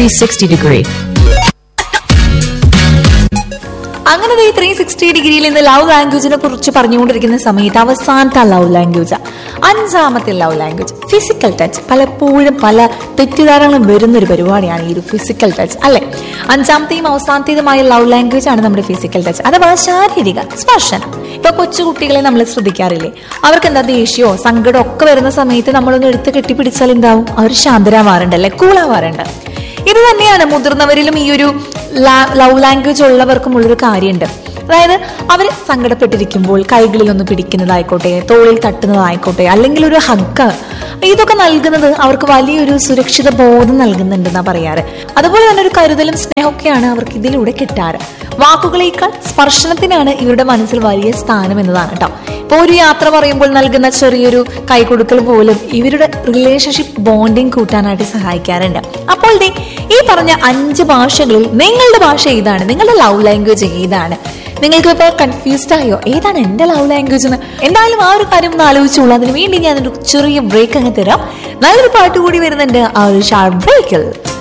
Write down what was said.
360 degree. അങ്ങനെ ഈ three sixty ഡിഗ്രിയിൽ ഇന്ന് ലവ് ലാംഗ്വേജിനെ കുറിച്ച് പറഞ്ഞുകൊണ്ടിരിക്കുന്ന സമയത്ത് അവസാനത്തെ ലവ് ലാംഗ്വേജ് അഞ്ചാമത്തെ ലവ് ലാംഗ്വേജ് ഫിസിക്കൽ ടച്ച് പലപ്പോഴും പല തെറ്റിദ്ധാരണകളും വരുന്ന ഒരു പരിപാടിയാണ് ഈ ഒരു ഫിസിക്കൽ ടച്ച് അല്ലെ അഞ്ചാമത്തെയും അവസാനത്തേതുമായ ലവ് ലാംഗ്വേജ് ആണ് നമ്മുടെ ഫിസിക്കൽ ടച്ച് അഥവാ ശാരീരിക സ്പർശനം ഇപ്പൊ കൊച്ചു കുട്ടികളെ നമ്മൾ ശ്രദ്ധിക്കാറില്ലേ അവർക്ക് എന്താ ദേഷ്യമോ സങ്കടമോ ഒക്കെ വരുന്ന സമയത്ത് നമ്മളൊന്ന് എടുത്ത് കെട്ടിപ്പിടിച്ചാൽ എന്താവും അവർ ശാന്തരാവാറുണ്ട് അല്ലെ കൂളാവാറുണ്ട് ഇത് തന്നെയാണ് മുതിർന്നവരിലും ഈ ഒരു ലവ് ലാംഗ്വേജ് ഉള്ളവർക്കും ഉള്ളൊരു കാര്യമുണ്ട് അതായത് അവർ സങ്കടപ്പെട്ടിരിക്കുമ്പോൾ കൈകളിൽ ഒന്ന് പിടിക്കുന്നതായിക്കോട്ടെ തോളിൽ തട്ടുന്നതായിക്കോട്ടെ അല്ലെങ്കിൽ ഒരു ഹഗ് ഇതൊക്കെ നൽകുന്നത് അവർക്ക് വലിയൊരു സുരക്ഷിത ബോധം നൽകുന്നുണ്ടെന്നാ പറയാറ് അതുപോലെ തന്നെ ഒരു കരുതലും സ്നേഹമൊക്കെയാണ് അവർക്ക് ഇതിലൂടെ കിട്ടാറ് വാക്കുകളേക്കാൾ സ്പർശനത്തിനാണ് ഇവരുടെ മനസ്സിൽ വലിയ സ്ഥാനം എന്നതാണ് കേട്ടോ ഇപ്പോൾ ഒരു യാത്ര പറയുമ്പോൾ നൽകുന്ന ചെറിയൊരു കൈകൊടുക്കൽ പോലും ഇവരുടെ റിലേഷൻഷിപ്പ് ബോണ്ടിങ് കൂട്ടാനായിട്ട് സഹായിക്കാറുണ്ട് അപ്പോൾ ദേ ഈ പറഞ്ഞ അഞ്ച് ഭാഷകളിൽ നിങ്ങളുടെ ഭാഷ ഏതാണ് നിങ്ങളുടെ ലവ് ലാംഗ്വേജ് ഏതാണ് നിങ്ങൾക്ക് ഇപ്പോൾ കൺഫ്യൂസ്ഡ് ആയോ ഏതാണ് എന്റെ ലവ് ലാംഗ്വേജ് എന്ന് എന്തായാലും ആ ഒരു കാര്യം ഒന്ന് ആലോചിച്ചോളൂ അതിന് വേണ്ടി ഞാൻ ഒരു ചെറിയ ബ്രേക്ക് അങ്ങ് തരാം നല്ലൊരു പാട്ട് കൂടി വരുന്നുണ്ട് ആ ഒരു ഷാർട്ട് ബ്രേക്കിൽ